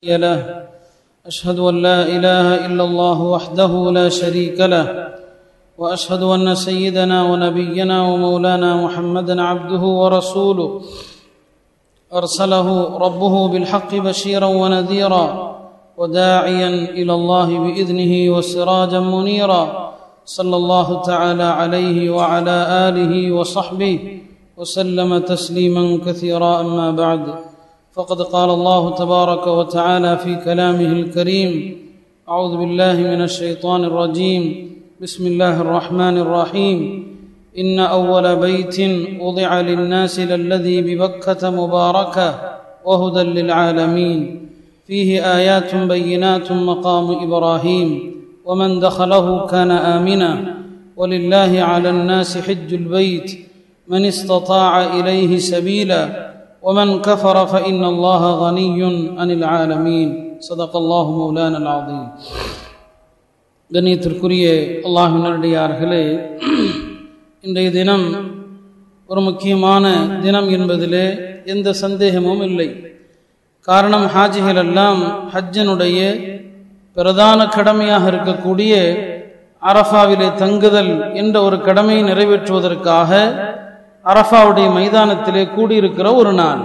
له أشهد أن لا إله إلا الله وحده لا شريك له وأشهد أن سيدنا ونبينا ومولانا محمدا عبده ورسوله أرسله ربه بالحق بشيرا ونذيرا وداعيا إلى الله بإذنه وسراجا منيرا صلى الله تعالى عليه وعلى آله وصحبه وسلم تسليما كثيرا أما بعد فقد قال الله تبارك وتعالى في كلامه الكريم أعوذ بالله من الشيطان الرجيم بسم الله الرحمن الرحيم إن أول بيت وضع للناس للذي ببكة مباركة وهدى للعالمين فيه آيات بينات مقام إبراهيم ومن دخله كان آمنا ولله على الناس حج البيت من استطاع إليه سبيلا ومن كفر فإن الله غني عن العالمين صدق الله مولانا العظيم கண்ணியத்திற்குரிய அல்லாஹினடியார்களே இன்றைய தினம் ஒரு முக்கியமான தினம் என்பதிலே எந்த சந்தேகமும் இல்லை காரணம் ஹாஜிகள் எல்லாம் ஹஜ்ஜனுடைய பிரதான கடமையாக இருக்கக்கூடிய அரஃபாவிலே தங்குதல் என்ற ஒரு கடமையை நிறைவேற்றுவதற்காக அரஃபாவுடைய மைதானத்திலே கூடியிருக்கிற ஒரு நாள்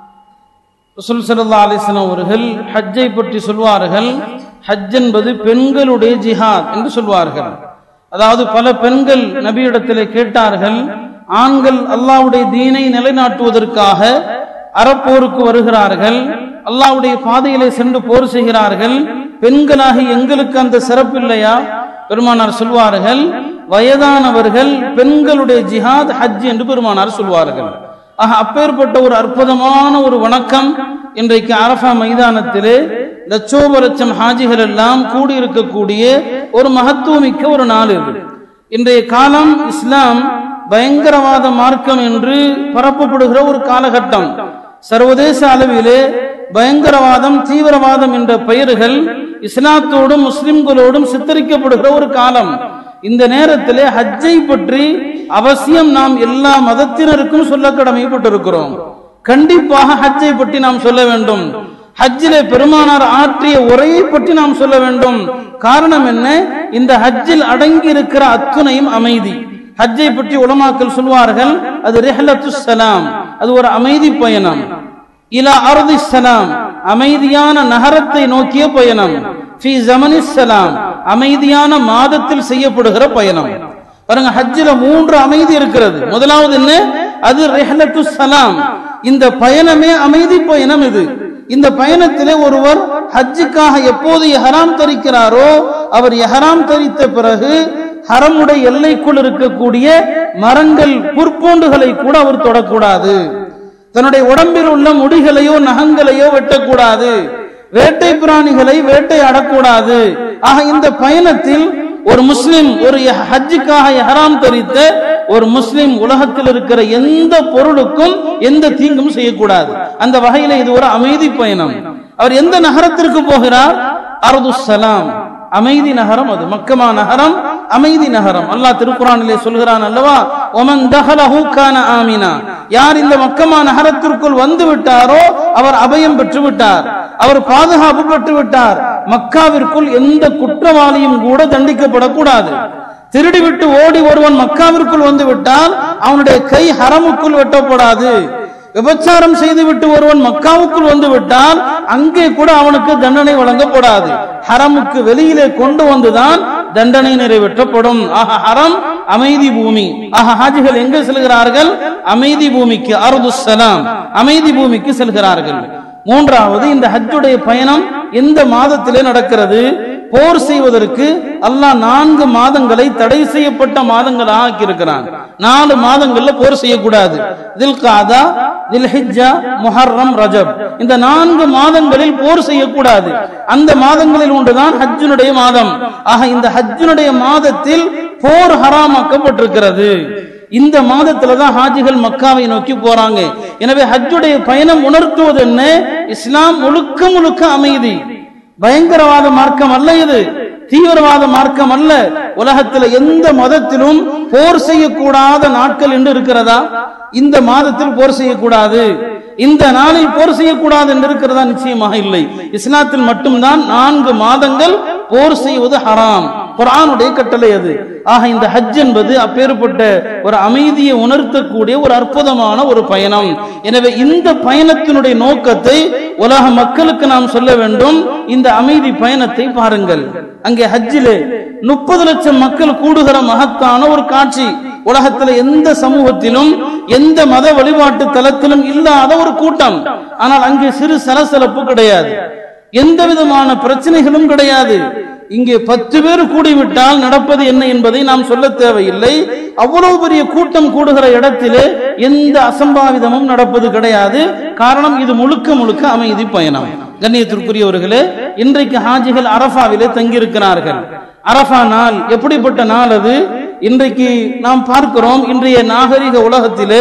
ரசூல் சல்லா அலிஸ்லாம் அவர்கள் ஹஜ்ஜை பற்றி சொல்வார்கள் ஹஜ் என்பது பெண்களுடைய ஜிஹாத் என்று சொல்வார்கள் அதாவது பல பெண்கள் நபியிடத்திலே கேட்டார்கள் ஆண்கள் அல்லாவுடைய தீனை நிலைநாட்டுவதற்காக அறப்போருக்கு வருகிறார்கள் அல்லாவுடைய பாதையிலே சென்று போர் செய்கிறார்கள் பெண்களாகி எங்களுக்கு அந்த சிறப்பு இல்லையா பெருமானார் சொல்வார்கள் வயதானவர்கள் பெண்களுடைய ஜிஹாத் ஹஜ் என்று பெருமானார் சொல்வார்கள் ஆக அப்பேற்பட்ட ஒரு அற்புதமான ஒரு வணக்கம் இன்றைக்கு அரஃபா மைதானத்திலே லட்சோப லட்சம் ஹாஜிகள் எல்லாம் கூடியிருக்கக்கூடிய ஒரு மகத்துவமிக்க ஒரு நாள் இது இன்றைய காலம் இஸ்லாம் பயங்கரவாத மார்க்கம் என்று பரப்பப்படுகிற ஒரு காலகட்டம் சர்வதேச அளவிலே பயங்கரவாதம் தீவிரவாதம் என்ற பெயர்கள் இஸ்லாத்தோடும் முஸ்லிம்களோடும் சித்தரிக்கப்படுகிற ஒரு காலம் இந்த நேரத்திலே ஹஜ்ஜை பற்றி அவசியம் நாம் எல்லா மதத்தினருக்கும் சொல்ல கடமைப்பட்டிருக்கிறோம் கண்டிப்பாக ஹஜ்ஜை பற்றி நாம் சொல்ல வேண்டும் ஹஜ்ஜிலே பெருமானார் ஆற்றிய உரையை பற்றி நாம் சொல்ல வேண்டும் காரணம் என்ன இந்த ஹஜ்ஜில் அடங்கி இருக்கிற அத்துணையும் அமைதி ஹஜ்ஜை பற்றி உலமாக்கள் சொல்வார்கள் அது ரெஹலத்து சலாம் அது ஒரு அமைதி பயணம் இலா அருதி சலாம் அமைதியான நகரத்தை நோக்கிய பயணம் ஃபி ஜமனி சலாம் அமைதியான மாதத்தில் செய்யப்படுகிற பயணம் பாருங்க ஹஜ்ஜில மூன்று அமைதி இருக்கிறது முதலாவது என்ன அது ரெஹலத்து சலாம் இந்த பயணமே அமைதி பயணம் இது இந்த பயணத்திலே ஒருவர் ஹஜ்ஜுக்காக எப்போது எஹராம் தரிக்கிறாரோ அவர் எஹராம் தரித்த பிறகு ஹரமுடைய எல்லைக்குள் இருக்கக்கூடிய மரங்கள் புற்பூண்டுகளை கூட அவர் தொடக்கூடாது தன்னுடைய உடம்பில் உள்ள முடிகளையோ நகங்களையோ வெட்டக்கூடாது வேட்டை பிராணிகளை வேட்டையாடக்கூடாது ஆக இந்த பயணத்தில் ஒரு முஸ்லிம் ஒரு ஹஜ்ஜுக்காக எஹராம் தரித்த ஒரு முஸ்லிம் உலகத்தில் இருக்கிற எந்த பொருளுக்கும் எந்த தீங்கும் செய்யக்கூடாது அந்த வகையில இது ஒரு அமைதி பயணம் அவர் எந்த நகரத்திற்கு போகிறார் அருது சலாம் அமைதி நகரம் அது மக்கமா நகரம் அமைதி நகரம் அல்லாஹ் திருக்குறானிலே சொல்கிறான் அல்லவா ஒமன் தஹலஹு கான ஆமினா யார் இந்த மக்கமா நகரத்திற்குள் வந்து விட்டாரோ அவர் அபயம் பெற்று விட்டார் அவர் பாதுகாப்பு பெற்று விட்டார் மக்காவிற்குள் எந்த குற்றவாளியும் கூட தண்டிக்கப்படக்கூடாது திருடி விட்டு ஓடி ஒருவன் மக்காவிற்குள் வந்து விட்டால் அவனுடைய கை ஹரமுக்குள் வெட்டப்படாது விபச்சாரம் செய்துவிட்டு ஒருவன் மக்காவுக்குள் வந்து விட்டால் அங்கே கூட அவனுக்கு தண்டனை வழங்கப்படாது ஹரமுக்கு வெளியிலே கொண்டு வந்துதான் தண்டனை நிறைவேற்றப்படும் ஆக ஹரம் அமைதி பூமி ஆக ஹாஜிகள் எங்க செல்கிறார்கள் அமைதி பூமிக்கு அருது சலாம் அமைதி பூமிக்கு செல்கிறார்கள் மூன்றாவது இந்த ஹஜ்ஜுடைய பயணம் எந்த மாதத்திலே நடக்கிறது போர் செய்வதற்கு அல்லாஹ் நான்கு மாதங்களை தடை செய்யப்பட்ட மாதங்களாக ஆக்கியிருக்கிறான் நாலு மாதங்கள்ல போர் செய்யக்கூடாது தில் காதா தில் ஹிஜ்ஜா முஹர்ரம் ரஜப் இந்த நான்கு மாதங்களில் போர் செய்யக்கூடாது அந்த மாதங்களில் ஒன்றுதான் ஹஜ்ஜுனுடைய மாதம் ஆக இந்த ஹஜ்ஜுனுடைய மாதத்தில் போர் ஹராமாக்கப்பட்டிருக்கிறது இந்த மாதத்துல தான் ஹாஜிகள் மக்காவை நோக்கி போறாங்க எனவே ஹஜ்ஜுடைய பயணம் உணர்த்துவது என்ன இஸ்லாம் முழுக்க முழுக்க அமைதி பயங்கரவாத மார்க்கம் அல்ல இது தீவிரவாத மார்க்கம் அல்ல உலகத்துல எந்த மதத்திலும் போர் செய்யக்கூடாத நாட்கள் என்று இருக்கிறதா இந்த மாதத்தில் போர் செய்யக்கூடாது இந்த நாளில் போர் செய்யக்கூடாது என்று இருக்கிறதா நிச்சயமாக இல்லை இஸ்லாத்தில் மட்டும்தான் நான்கு மாதங்கள் போர் செய்வது ஹராம் குரானுடைய கட்டளை அது ஆக இந்த ஹஜ் என்பது அப்பேற்பட்ட ஒரு அமைதியை உணர்த்தக்கூடிய ஒரு அற்புதமான ஒரு பயணம் எனவே இந்த பயணத்தினுடைய நோக்கத்தை உலக மக்களுக்கு நாம் சொல்ல வேண்டும் இந்த அமைதி பயணத்தை பாருங்கள் அங்கே ஹஜ்ஜிலே முப்பது லட்சம் மக்கள் கூடுகிற மகத்தான ஒரு காட்சி உலகத்துல எந்த சமூகத்திலும் எந்த மத வழிபாட்டு தலத்திலும் இல்லாத ஒரு கூட்டம் ஆனால் அங்கே சிறு சலசலப்பு கிடையாது எந்த விதமான பிரச்சனைகளும் கிடையாது இங்கே பத்து பேர் கூடிவிட்டால் நடப்பது என்ன என்பதை நாம் சொல்ல தேவையில்லை அவ்வளவு பெரிய கூட்டம் கூடுகிற இடத்திலே எந்த அசம்பாவிதமும் நடப்பது கிடையாது காரணம் இது முழுக்க முழுக்க அமைதி பயணம் கண்ணியத்திற்குரியவர்களே இன்றைக்கு ஹாஜிகள் அரஃபாவிலே தங்கியிருக்கிறார்கள் அரஃபா நாள் எப்படிப்பட்ட நாள் அது இன்றைக்கு நாம் பார்க்கிறோம் இன்றைய நாகரிக உலகத்திலே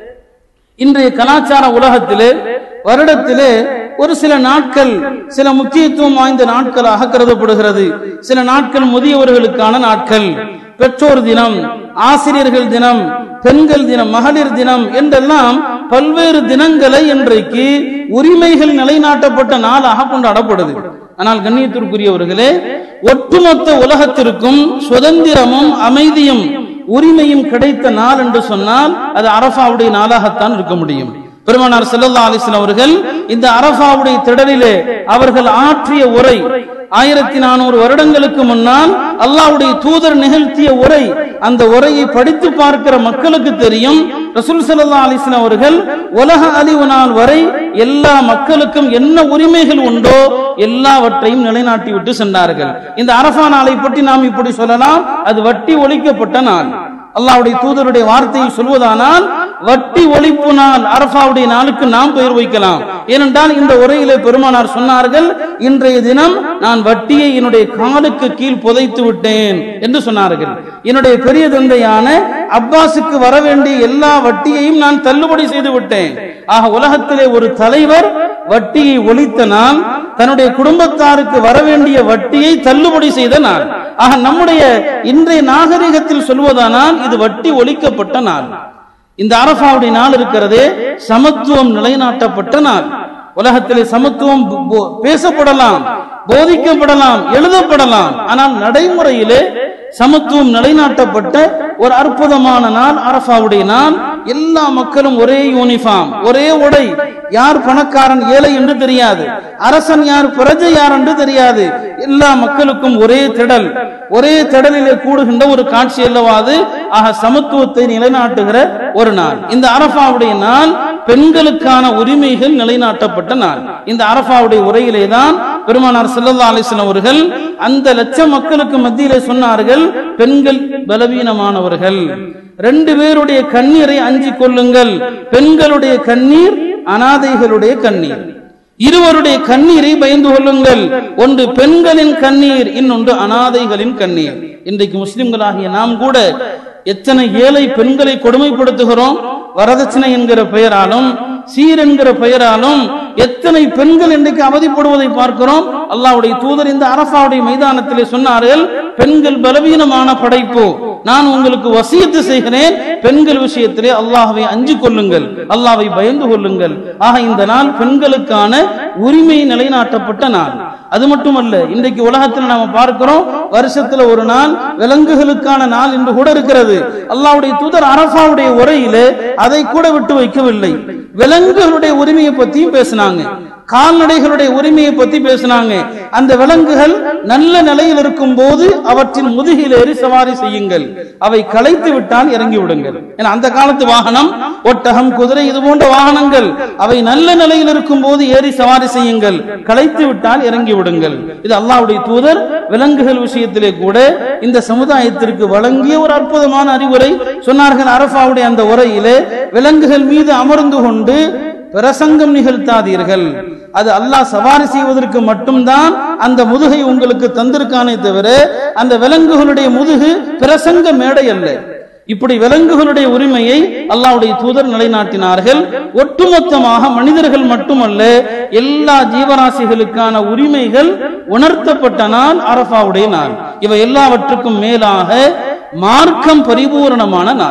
இன்றைய கலாச்சார உலகத்திலே வருடத்திலே ஒரு சில நாட்கள் சில முக்கியத்துவம் வாய்ந்த நாட்களாக கருதப்படுகிறது சில நாட்கள் முதியவர்களுக்கான நாட்கள் பெற்றோர் தினம் ஆசிரியர்கள் தினம் பெண்கள் தினம் மகளிர் தினம் என்றெல்லாம் பல்வேறு தினங்களை இன்றைக்கு உரிமைகள் நிலைநாட்டப்பட்ட நாளாக கொண்டாடப்படுது ஆனால் கண்ணியத்திற்குரியவர்களே ஒட்டுமொத்த உலகத்திற்கும் சுதந்திரமும் அமைதியும் உரிமையும் கிடைத்த நாள் என்று சொன்னால் அது அரபாவுடைய நாளாகத்தான் இருக்க முடியும் பெருமானார் செல்லல்லா அலிஸ்லாம் அவர்கள் இந்த அரபாவுடைய திடலிலே அவர்கள் ஆற்றிய உரை ஆயிரத்தி நானூறு வருடங்களுக்கு முன்னால் அல்லாவுடைய தூதர் நிகழ்த்திய உரை அந்த உரையை படித்து பார்க்கிற மக்களுக்கு தெரியும் ரசூல் சல்லா அலிஸ்லாம் அவர்கள் உலக அழிவு நாள் வரை எல்லா மக்களுக்கும் என்ன உரிமைகள் உண்டோ எல்லாவற்றையும் நிலைநாட்டி விட்டு சென்றார்கள் இந்த அரபா நாளை பற்றி நாம் இப்படி சொல்லலாம் அது வட்டி ஒழிக்கப்பட்ட நாள் அல்லாவுடைய தூதருடைய வார்த்தையை சொல்வதானால் வட்டி ஒழிப்பு நாள் அரபாவுடைய நாளுக்கு நாம் பெயர் வைக்கலாம் ஏனென்றால் இந்த உரையிலே பெருமானார் சொன்னார்கள் இன்றைய தினம் நான் வட்டியை என்னுடைய காலுக்கு கீழ் புதைத்து விட்டேன் என்று சொன்னார்கள் என்னுடைய பெரிய தந்தையான அப்பாஸுக்கு வர வேண்டிய எல்லா வட்டியையும் நான் தள்ளுபடி செய்து விட்டேன் ஆக உலகத்திலே ஒரு தலைவர் வட்டியை ஒழித்த நாள் தன்னுடைய குடும்பத்தாருக்கு வர வேண்டிய வட்டியை தள்ளுபடி செய்த நாள் ஆக நம்முடைய இன்றைய நாகரிகத்தில் சொல்வதானால் இது வட்டி ஒழிக்கப்பட்ட நாள் இந்த அரபாவுடைய நாள் இருக்கிறதே சமத்துவம் நிலைநாட்டப்பட்ட நாள் உலகத்திலே சமத்துவம் பேசப்படலாம் போதிக்கப்படலாம் எழுதப்படலாம் ஆனால் நடைமுறையிலே சமத்துவம் நிலைநாட்டப்பட்ட ஒரு அற்புதமான நாள் அரபாவுடைய நாள் எல்லா மக்களும் ஒரே யூனிஃபார்ம் ஒரே உடை யார் பணக்காரன் ஏழை என்று தெரியாது அரசன் யார் பிரஜை யார் என்று தெரியாது எல்லா மக்களுக்கும் ஒரே திடல் ஒரே திடலிலே கூடுகின்ற ஒரு காட்சி அல்லவாது ஆக சமத்துவத்தை நிலைநாட்டுகிற ஒரு நாள் இந்த அரபாவுடைய நாள் பெண்களுக்கான உரிமைகள் நிலைநாட்டப்பட்ட நாள் இந்த அரபாவுடைய உரையிலே தான் பெருமானார் செல்லல்லா அலிஸ்லாம் அவர்கள் அந்த லட்சம் மக்களுக்கு மத்தியிலே சொன்னார்கள் பெண்கள் பலவீனமானவர்கள் ரெண்டு பேருடைய கண்ணீரை அஞ்சி கொள்ளுங்கள் பெண்களுடைய கண்ணீர் அனாதைகளுடைய கண்ணீர் இருவருடைய கண்ணீரை பயந்து கொள்ளுங்கள் ஒன்று பெண்களின் கண்ணீர் இன்னொன்று அனாதைகளின் கண்ணீர் இன்றைக்கு முஸ்லிம்களாகிய நாம் கூட எத்தனை ஏழை பெண்களை கொடுமைப்படுத்துகிறோம் வரதட்சணை என்கிற பெயராலும் சீர் என்கிற பெயராலும் எத்தனை பெண்கள் இன்றைக்கு அவதிப்படுவதை பார்க்கிறோம் அல்லாவுடைய தூதர் இந்த அரசாவுடைய மைதானத்திலே சொன்னார்கள் பெண்கள் பலவீனமான படைப்பு நான் உங்களுக்கு வசியத்து செய்கிறேன் பெண்கள் விஷயத்திலே அல்லாஹவை அஞ்சு கொள்ளுங்கள் அல்லாவை பயந்து கொள்ளுங்கள் ஆக இந்த நாள் பெண்களுக்கான உரிமை நிலைநாட்டப்பட்ட நாள் அது மட்டுமல்ல இன்றைக்கு உலகத்தில் நாம பார்க்கிறோம் வருஷத்துல ஒரு நாள் விலங்குகளுக்கான நாள் என்று கூட இருக்கிறது அல்லாவுடைய தூதர் அரசாவுடைய உரையிலே அதை கூட விட்டு வைக்கவில்லை விலங்குகளுடைய உரிமையை பத்தியும் பேசினாங்க கால்நடைகளுடைய உரிமையை பத்தி பேசினாங்க அந்த விலங்குகள் நல்ல நிலையில் இருக்கும் போது அவற்றின் முதுகில் ஏறி சவாரி செய்யுங்கள் அவை களைத்து விட்டால் இறங்கி விடுங்கள் ஏன்னா அந்த காலத்து வாகனம் ஒட்டகம் குதிரை இது போன்ற வாகனங்கள் அவை நல்ல நிலையில் இருக்கும் போது ஏறி சவாரி செய்யுங்கள் களைத்து விட்டால் இறங்கி விடுங்கள் இது அல்லாவுடைய தூதர் விலங்குகள் விஷயத்திலே கூட இந்த சமுதாயத்திற்கு வழங்கிய ஒரு அற்புதமான அறிவுரை சொன்னார்கள் அரபாவுடைய அந்த உரையிலே விலங்குகள் மீது அமர்ந்து கொண்டு பிரசங்கம் நிகழ்த்தாதீர்கள் அது அல்லாஹ் சவாரி செய்வதற்கு மட்டும்தான் அந்த முதுகை உங்களுக்கு தந்திருக்கானே தவிர அந்த விலங்குகளுடைய முதுகு பிரசங்க மேடை அல்ல இப்படி விலங்குகளுடைய உரிமையை அல்லாவுடைய தூதர் நிலைநாட்டினார்கள் ஒட்டுமொத்தமாக மனிதர்கள் மட்டுமல்ல எல்லா ஜீவராசிகளுக்கான உரிமைகள் உணர்த்தப்பட்ட நாள் அரபாவுடைய நாள் இவை எல்லாவற்றுக்கும் மேலாக மார்க்கம் பரிபூரணமான நாள்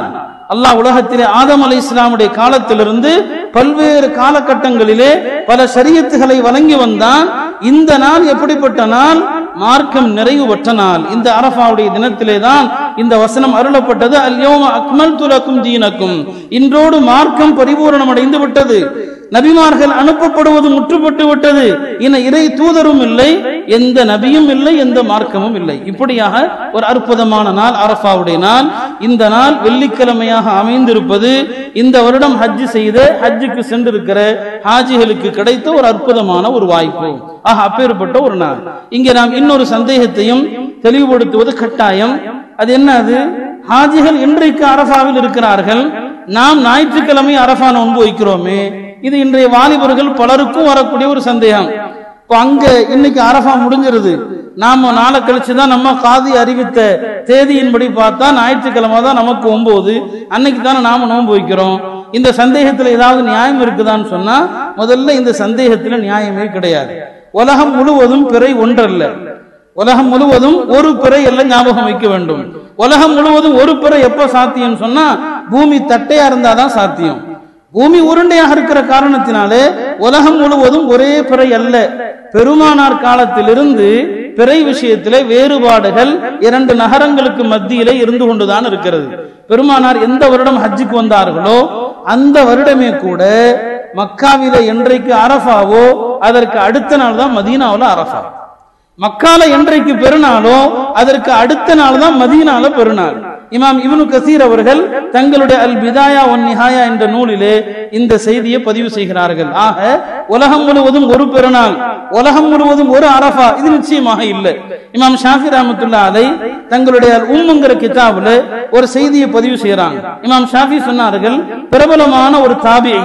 அல்லாஹ் உலகத்திலே ஆதம் அலை இஸ்லாமுடைய காலத்திலிருந்து பல்வேறு காலகட்டங்களிலே பல ஷரியத்துகளை வழங்கி வந்தான் இந்த நாள் எப்படிப்பட்ட நாள் மார்க்கம் நிறைவு பெற்ற நாள் இந்த அரபாவுடைய தினத்திலே தான் இந்த வசனம் அருளப்பட்டது அல்யோம அக்மல் துலக்கும் தீனக்கும் இன்றோடு மார்க்கம் பரிபூரணம் அடைந்து விட்டது நபிமார்கள் அனுப்பப்படுவது முற்றுப்பட்டு விட்டது இன இறை தூதரும் இல்லை எந்த நபியும் இல்லை எந்த மார்க்கமும் இல்லை இப்படியாக ஒரு அற்புதமான நாள் அரபாவுடைய நாள் இந்த நாள் வெள்ளிக்கிழமையாக அமைந்திருப்பது இந்த வருடம் ஹஜ் செய்து ஹஜ்ஜுக்கு சென்றிருக்கிற ஹாஜிகளுக்கு கிடைத்த ஒரு அற்புதமான ஒரு வாய்ப்பு ஆக அப்பேற்பட்ட ஒரு நாள் இங்கே நாம் இன்னொரு சந்தேகத்தையும் தெளிவுபடுத்துவது கட்டாயம் அது என்ன அது ஹாஜிகள் இன்றைக்கு அரபாவில் இருக்கிறார்கள் நாம் ஞாயிற்றுக்கிழமை அரபா நோன்பு வைக்கிறோமே இது இன்றைய வாலிபர்கள் பலருக்கும் வரக்கூடிய ஒரு சந்தேகம் இப்போ அங்க இன்னைக்கு அரபா முடிஞ்சிருது நாம நாளை கழிச்சு தான் நம்ம காதி அறிவித்த தேதியின்படி பார்த்தா ஞாயிற்றுக்கிழமை தான் நமக்கு ஒன்பது அன்னைக்கு தானே நாம நோன்பு வைக்கிறோம் இந்த சந்தேகத்துல ஏதாவது நியாயம் இருக்குதான்னு சொன்னா முதல்ல இந்த சந்தேகத்துல நியாயமே கிடையாது உலகம் முழுவதும் பிறை ஒன்றல்ல உலகம் முழுவதும் ஒரு பிறை எல்லாம் ஞாபகம் வைக்க வேண்டும் உலகம் முழுவதும் ஒரு பிறை எப்ப சாத்தியம் சொன்னா பூமி தட்டையா இருந்தாதான் சாத்தியம் பூமி உருண்டையாக இருக்கிற காரணத்தினாலே உலகம் முழுவதும் ஒரே பிறை அல்ல பெருமானார் காலத்திலிருந்து பிறை விஷயத்திலே வேறுபாடுகள் இரண்டு நகரங்களுக்கு மத்தியிலே இருந்து கொண்டுதான் இருக்கிறது பெருமானார் எந்த வருடம் ஹஜ்ஜுக்கு வந்தார்களோ அந்த வருடமே கூட மக்காவில என்றைக்கு அரஃபாவோ அதற்கு அடுத்த நாள் தான் மதீனாவுல அரஃபா மக்கால என்றைக்கு பெருநாளோ அதற்கு அடுத்த நாள் தான் மதீனால பெருநாள் இமாம் இவனு கசீர் அவர்கள் தங்களுடைய அல் பிதாயா ஒன் நிஹாயா என்ற நூலிலே இந்த செய்தியை பதிவு செய்கிறார்கள் ஆக உலகம் முழுவதும் ஒரு பெருநாள் உலகம் முழுவதும் ஒரு அரஃபா இது நிச்சயமாக இல்லை இமாம் ஷாஃபி ரஹமத்துல்லா அலை தங்களுடைய உம்முங்கிற கிதாபுல ஒரு செய்தியை பதிவு செய்யறாங்க இமாம் ஷாஃபி சொன்னார்கள் பிரபலமான ஒரு தாபியை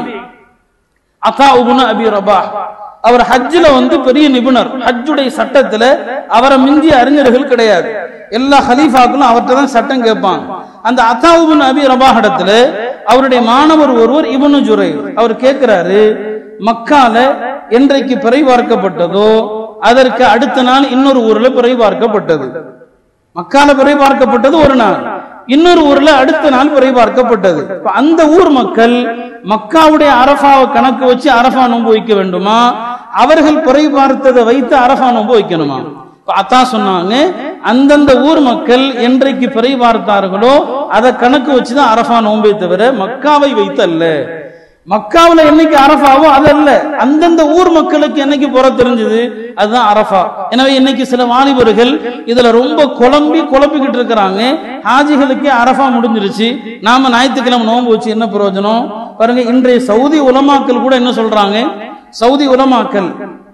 அகா உபுன அபி ரபா அவர் ஹஜ்ஜில் வந்து பெரிய நிபுணர் ஹஜ்ஜுடைய சட்டத்துல அவரை மிஞ்சிய அறிஞர்கள் கிடையாது எல்லா ஹலீஃபாக்களும் அவர்கிட்ட தான் சட்டம் கேட்பாங்க அந்த அத்தாவுபின் அபி ரபாஹிடத்துல அவருடைய மாணவர் ஒருவர் இபனு ஜுரை அவர் கேட்கிறாரு மக்கால என்றைக்கு பிறை பார்க்கப்பட்டதோ அதற்கு அடுத்த நாள் இன்னொரு ஊர்ல பிறை பார்க்கப்பட்டது மக்கால பிறை பார்க்கப்பட்டது ஒரு நாள் இன்னொரு ஊர்ல அடுத்த நாள் பிறை பார்க்கப்பட்டது இப்ப அந்த ஊர் மக்கள் மக்காவுடைய அரபாவை கணக்கு வச்சு அரபா நோன்பு வைக்க வேண்டுமா அவர்கள் பிறை பார்த்ததை வைத்து அரபா நோன்பு வைக்கணுமா அத்தா சொன்னாங்க அந்தந்த ஊர் மக்கள் என்றைக்கு பிறை பார்த்தார்களோ அதை கணக்கு வச்சுதான் அரபா நோன்பை தவிர மக்காவை வைத்து அல்ல மக்காவுல என்னைக்கு அரஃபாவோ அது அல்ல அந்தந்த ஊர் மக்களுக்கு என்னைக்கு புற தெரிஞ்சது அதுதான் அரஃபா எனவே இன்னைக்கு சில வாலிபர்கள் இதுல ரொம்ப குழம்பி குழப்பிக்கிட்டு இருக்கிறாங்க ஹாஜிகளுக்கே அரஃபா முடிஞ்சிருச்சு நாம ஞாயிற்றுக்கிழமை நோன்பு வச்சு என்ன பிரயோஜனம் பாருங்க இன்றைய சவுதி உலமாக்கள் கூட என்ன சொல்றாங்க சவுதி உலமாக்கள்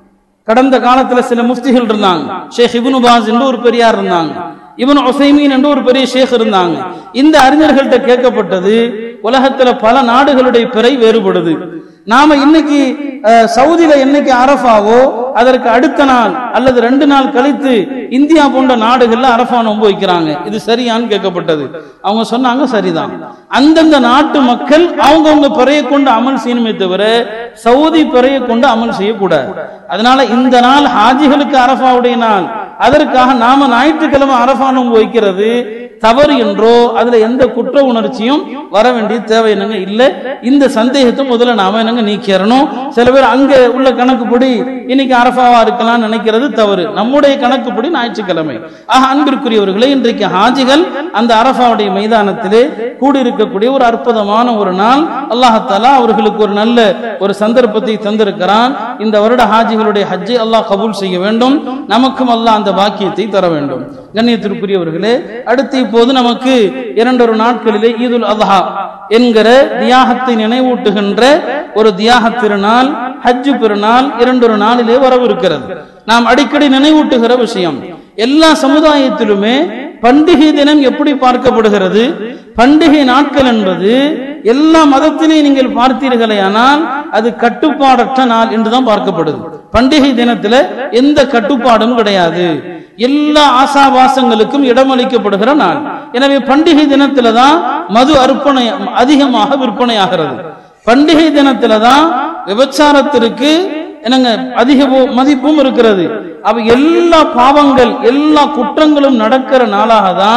கடந்த காலத்துல சில முஃப்திகள் இருந்தாங்க ஷேக் இபுனு பாஸ் என்று ஒரு பெரியார் இருந்தாங்க இவன் ஒசைமீன் என்று ஒரு பெரிய ஷேக் இருந்தாங்க இந்த அறிஞர்கள்ட்ட கேட்கப்பட்டது உலகத்துல பல நாடுகளுடைய பிறை வேறுபடுது நாம இன்னைக்கு சவுதியில என்னைக்கு அரஃபாவோ அதற்கு அடுத்த நாள் அல்லது ரெண்டு நாள் கழித்து இந்தியா போன்ற நாடுகள்ல அரஃபா நோன்பு வைக்கிறாங்க இது சரியான்னு கேட்கப்பட்டது அவங்க சொன்னாங்க சரிதான் அந்தந்த நாட்டு மக்கள் அவங்கவுங்க பிறையை கொண்டு அமல் செய்யணுமே தவிர சவுதி பிறையை கொண்டு அமல் செய்யக்கூடாது அதனால இந்த நாள் ஹாஜிகளுக்கு அரஃபாவுடைய நாள் அதற்காக நாம ஞாயிற்றுக்கிழமை அரஃபா நோன்பு வைக்கிறது தவறு என்றோ அதுல எந்த குற்ற உணர்ச்சியும் வர வேண்டிய தேவை என்னங்க இல்ல இந்த சந்தேகத்தை முதல்ல நாம என்னங்க நீக்கிறணும் சில பேர் அங்க உள்ள கணக்குப்படி இன்னைக்கு அரபாவா இருக்கலாம் நினைக்கிறது தவறு நம்முடைய கணக்குப்படி ஞாயிற்றுக்கிழமை ஆக அன்பிற்குரியவர்களே இன்றைக்கு ஹாஜிகள் அந்த அரபாவுடைய மைதானத்திலே கூடியிருக்கக்கூடிய ஒரு அற்புதமான ஒரு நாள் அல்லாஹாலா அவர்களுக்கு ஒரு நல்ல ஒரு சந்தர்ப்பத்தை தந்திருக்கிறான் இந்த வருட ஹாஜிகளுடைய ஹஜ்ஜை அல்லாஹ் கபூல் செய்ய வேண்டும் நமக்கும் அல்லாஹ் அந்த பாக்கியத்தை தர வேண்டும் கண்ணியத்திற்குரியவர்களே அடுத்து இப்போது நமக்கு இரண்டொரு நாட்களிலே ஈதுல் அல்ஹா என்கிற தியாகத்தை நினைவூட்டுகின்ற ஒரு தியாக திருநாள் ஹஜ்ஜு பெருநாள் இரண்டொரு நாளிலே வரவிருக்கிறது நாம் அடிக்கடி நினைவூட்டுகிற விஷயம் எல்லா சமுதாயத்திலுமே பண்டிகை தினம் எப்படி பார்க்கப்படுகிறது பண்டிகை நாட்கள் என்பது எல்லா மதத்திலையும் நீங்கள் பார்த்தீர்களே ஆனால் அது கட்டுப்பாடற்ற நாள் என்றுதான் பார்க்கப்படுது பண்டிகை தினத்துல எந்த கட்டுப்பாடும் கிடையாது எல்லா ஆசாபாசங்களுக்கும் இடமளிக்கப்படுகிற நாள் எனவே பண்டிகை தினத்துல தான் மது அர்ப்பணை அதிகமாக விற்பனையாகிறது பண்டிகை தினத்துல தான் விபச்சாரத்திற்கு என்னங்க அதிக மதிப்பும் இருக்கிறது அவ எல்லா பாவங்கள் எல்லா குற்றங்களும் நடக்கிற நாளாக தான்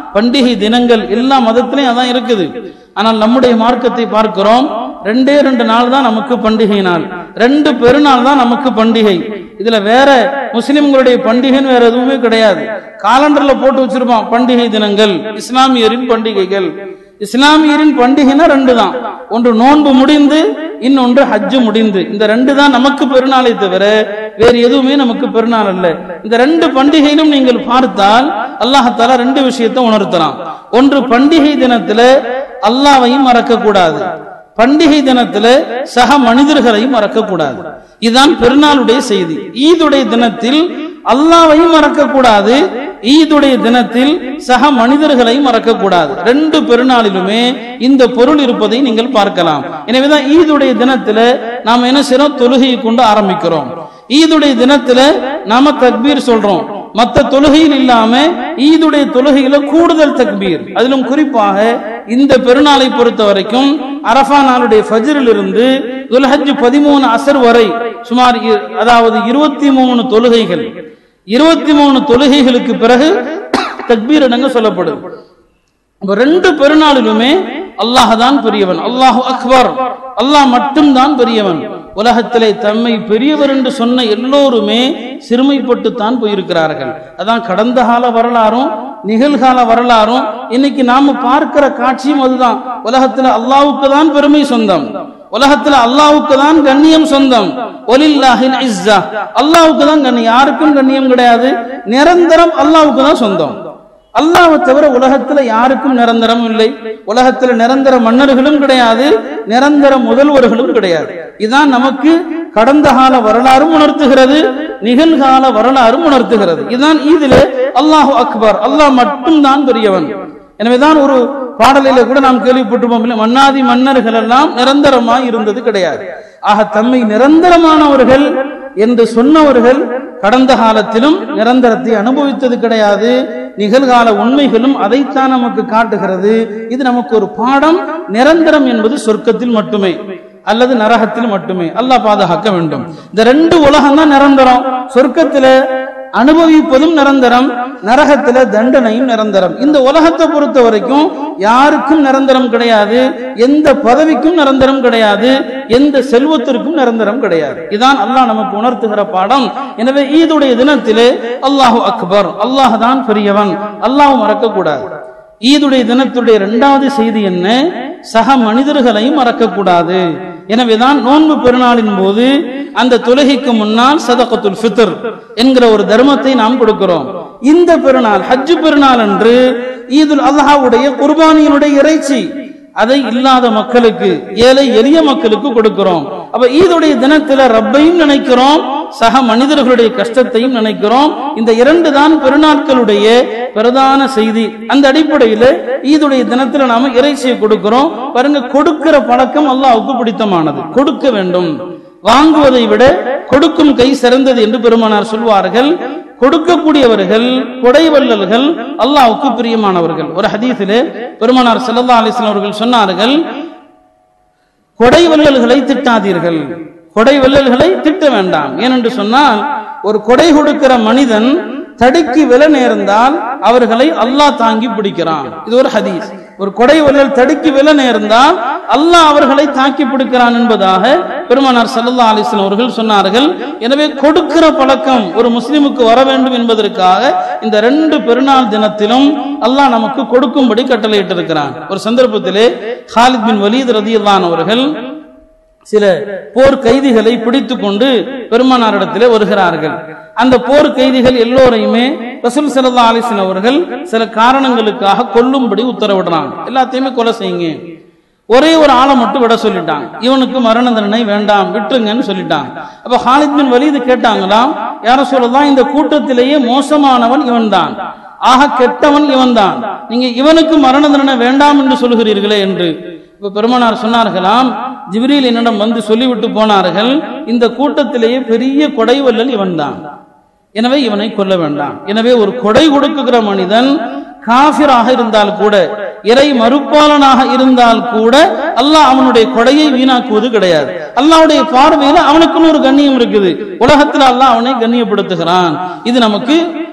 பண்டிகை தினங்கள் எல்லா மதத்திலையும் அதான் இருக்குது ஆனால் நம்முடைய மார்க்கத்தை பார்க்கிறோம் ரெண்டே ரெண்டு நாள் தான் நமக்கு பண்டிகை நாள் ரெண்டு பெருநாள் தான் நமக்கு பண்டிகை இதுல வேற முஸ்லிம்களுடைய பண்டிகைன்னு வேற எதுவுமே கிடையாது காலண்டர்ல போட்டு வச்சிருப்பான் பண்டிகை தினங்கள் இஸ்லாமியரின் பண்டிகைகள் இஸ்லாமியரின் பண்டிகைனா ரெண்டு தான் ஒன்று நோன்பு முடிந்து இன்னொன்று ஹஜ்ஜு முடிந்து இந்த ரெண்டு தான் நமக்கு பெருநாளை தவிர வேறு எதுவுமே நமக்கு பெருநாள் அல்ல இந்த ரெண்டு பண்டிகையிலும் நீங்கள் பார்த்தால் அல்லாஹால ரெண்டு விஷயத்தை உணர்த்தலாம் ஒன்று பண்டிகை தினத்துல அல்லாவையும் மறக்க கூடாது பண்டிகை தினத்துல சக மனிதர்களையும் மறக்க கூடாது இதுதான் பெருநாளுடைய செய்தி ஈதுடைய தினத்தில் அல்லாவையும் மறக்க கூடாது ஈதுடைய தினத்தில் சக மனிதர்களையும் மறக்க கூடாது ரெண்டு பெருநாளிலுமே இந்த பொருள் இருப்பதை நீங்கள் பார்க்கலாம் எனவேதான் ஈதுடைய தினத்துல நாம என்ன செய்யறோம் தொழுகையை கொண்டு ஆரம்பிக்கிறோம் ஈதுடைய தினத்துல நாம தக்பீர் சொல்றோம் மத்த தொழுகையில் இல்லாம ஈதுடைய தொழுகையில கூடுதல் தக்பீர் அதிலும் குறிப்பாக இந்த பெருநாளை பொறுத்த வரைக்கும் அரஃபா நாளுடைய ஃபஜ்ரில் இருந்து துல்ஹஜ் பதிமூணு அசர் வரை சுமார் இ- அதாவது இருபத்தி மூணு தொழுகைகள் இருபத்தி மூணு தொழுகைகளுக்கு பிறகு தக்பீர் இடங்க சொல்லப்படுது அப்ப ரெண்டு பெருநாளிலுமே அல்லாஹ் தான் பெரியவன் அல்லாஹ் அக்பர் அல்லாஹ் மட்டும்தான் பெரியவன் உலகத்திலே தம்மை பெரியவர் என்று சொன்ன எல்லோருமே சிறுமைப்பட்டு தான் போயிருக்கிறார்கள் அதான் கடந்த கால வரலாறும் நிகழ்கால வரலாறும் இன்னைக்கு நாம பார்க்கிற காட்சியும் அதுதான் உலகத்துல அல்லாஹ்வுக்கு தான் பெருமை சொந்தம் உலகத்துல அல்லாஹ்வுக்கு தான் கண்ணியம் சொந்தம் ஒலில்லாஹின் இஸ்ஸா அல்லாஹ்வுக்கு தான் கண்ணியம் யாருக்கும் கண்ணியம் கிடையாது நிரந்தரம் அல்லாஹ்வுக்கு தான் சொந்தம் அல்லாஹ்வை தவிர உலகத்துல யாருக்கும் நிரந்தரம் இல்லை உலகத்துல நிரந்தர மன்னர்களும் கிடையாது நிரந்தர முதல்வர்களும் கிடையாது இதான் நமக்கு கடந்த கால வரலாறும் உணர்த்துகிறது நிகழ்கால வரலாறும் உணர்த்துகிறது இதுதான் இதிலே அல்லாஹு அக்பர் அல்லாஹ் மட்டும்தான் பெரியவன் எனவேதான் ஒரு பாடலில கூட நாம் கேள்விப்பட்டிருப்போம் இல்லை, மன்னாதி மன்னர்கள் எல்லாம் நிரந்தரமாய் இருந்தது கிடையாது ஆக தம்மை நிரந்தரமானவர்கள் என்று சொன்னவர்கள் கடந்த காலத்திலும் நிரந்தரத்தை அனுபவித்தது கிடையாது நிகழ்கால உண்மைகளும் அதைத்தான் நமக்கு காட்டுகிறது இது நமக்கு ஒரு பாடம் நிரந்தரம் என்பது சொர்க்கத்தில் மட்டுமே அல்லது நரகத்தில் மட்டுமே அல்லாஹ் பாதுகாக்க வேண்டும் இந்த ரெண்டு உலகம் தான் நிரந்தரம் சொர்க்கத்தில அனுபவிப்பதும் நிரந்தரம் நரகத்தில தண்டனையும் நிரந்தரம் இந்த உலகத்தை பொறுத்த வரைக்கும் யாருக்கும் நிரந்தரம் கிடையாது எந்த பதவிக்கும் நிரந்தரம் கிடையாது எந்த செல்வத்திற்கும் நிரந்தரம் கிடையாது இதான் அல்லாஹ் நமக்கு உணர்த்துகிற பாடம் எனவே ஈதுடைய தினத்திலே அல்லாஹு அக்பர் அல்லாஹ் தான் பெரியவன் அல்லாஹ் மறக்க கூடாது ஈதுடைய தினத்துடைய இரண்டாவது செய்தி என்ன சக மனிதர்களையும் மறக்கக்கூடாது எனவேதான் நோன்பு பெருநாளின் போது அந்த தொழுகைக்கு முன்னால் சதகத்துல் ஃபித்ர் என்கிற ஒரு தர்மத்தை நாம் கொடுக்கிறோம் இந்த பெருநாள் ஹஜ்ஜு பெருநாள் அன்று ஈதுல் அல்லாஹ்வுடைய குர்பானியினுடைய இறைச்சி அதை இல்லாத மக்களுக்கு ஏழை எளிய மக்களுக்கு கொடுக்கிறோம் அப்ப ஈதுடைய தினத்துல ரப்பையும் நினைக்கிறோம் சக மனிதர்களுடைய கஷ்டத்தையும் நினைக்கிறோம் இந்த இரண்டு தான் பெருநாட்களுடைய பிரதான செய்தி அந்த அடிப்படையில ஈதுடைய தினத்துல நாம இறைச்சியை கொடுக்கிறோம் பாருங்க கொடுக்கிற பழக்கம் அல்லாஹ்வுக்கு பிடித்தமானது கொடுக்க வேண்டும் வாங்குவதை விட கொடுக்கும் கை சிறந்தது என்று பெருமானார் சொல்வார்கள் கொடுக்கக்கூடியவர்கள் கொடைவள்ளல்கள் அல்லாஹ்வுக்கு பிரியமானவர்கள் ஒரு ஹதீஸிலே பெருமானார் ஸல்லல்லாஹு அலைஹி வஸல்லம் அவர்கள் சொன்னார்கள் கொடைவள்ளல்களை திட்டாதீர்கள் கொடைவள்ளல்களை திட்ட வேண்டாம் ஏனென்று சொன்னால் ஒரு கொடை கொடுக்கிற மனிதன் தடுக்கி வில நேர்ந்தால் அவர்களை அல்லாஹ் தாங்கி பிடிக்கிறான் இது ஒரு ஹதீஸ் ஒரு கொடை வள்ளல் தடுக்கி வில நேர்ந்தால் அல்லாஹ் அவர்களை தாக்கி பிடிக்கிறான் என்பதாக பெருமானார் ஸல்லல்லாஹு அலைஹி வஸல்லம் அவர்கள் சொன்னார்கள் எனவே கொடுக்கிற பழக்கம் ஒரு முஸ்லிமுக்கு வர வேண்டும் என்பதற்காக இந்த ரெண்டு பெருநாள் தினத்திலும் அல்லாஹ் நமக்கு கொடுக்கும்படி கட்டளையிட்டிருக்கிறான் ஒரு சந்தர்ப்பத்திலே ஹாலித் பின் வலீத் ரதியல்லான் அவர்கள் சில போர் கைதிகளை பிடித்துக் கொண்டு பெருமானாரிடத்திலே வருகிறார்கள் அந்த போர் கைதிகள் எல்லோரையுமே ரசூல் ஸல்லல்லாஹு அலைஹி வஸல்லம் அவர்கள் சில காரணங்களுக்காக கொல்லும்படி உத்தரவிடுறாங்க எல்லாத்தையுமே கொலை செய்யுங்க ஒரே ஒரு ஆளை மட்டும் விட சொல்லிட்டாங்க இவனுக்கு மரண தண்டனை வேண்டாம் விட்டுருங்கன்னு சொல்லிட்டாங்க அப்ப ஹாலித் பின் வலீது கேட்டாங்களாம் யார சொல்லலாம் இந்த கூட்டத்திலேயே மோசமானவன் இவன்தான் ஆக கெட்டவன் இவன்தான் நீங்க இவனுக்கு மரண தண்டனை வேண்டாம் என்று சொல்லுகிறீர்களே என்று இப்ப பெருமானார் சொன்னார்களாம் ஜிப்ரீல் என்னிடம் வந்து சொல்லிவிட்டு போனார்கள் இந்த கூட்டத்திலேயே பெரிய கொடைவல்லல் இவன்தான் எனவே இவனை கொல்ல வேண்டாம் எனவே ஒரு கொடை கொடுக்குகிற மனிதன் காஃபிராக இருந்தால் கூட இறை மறுப்பாளனாக இருந்தால் கூட அல்லாஹ் அவனுடைய கொடையை வீணாக்குவது கிடையாது அல்லாஹ்வுடைய பார்வையில அவனுக்குன்னு ஒரு கண்ணியம் இருக்குது உலகத்துல அல்லாஹ் அவனை கண்ணியப்படுத்துகிறான் இது நமக்கு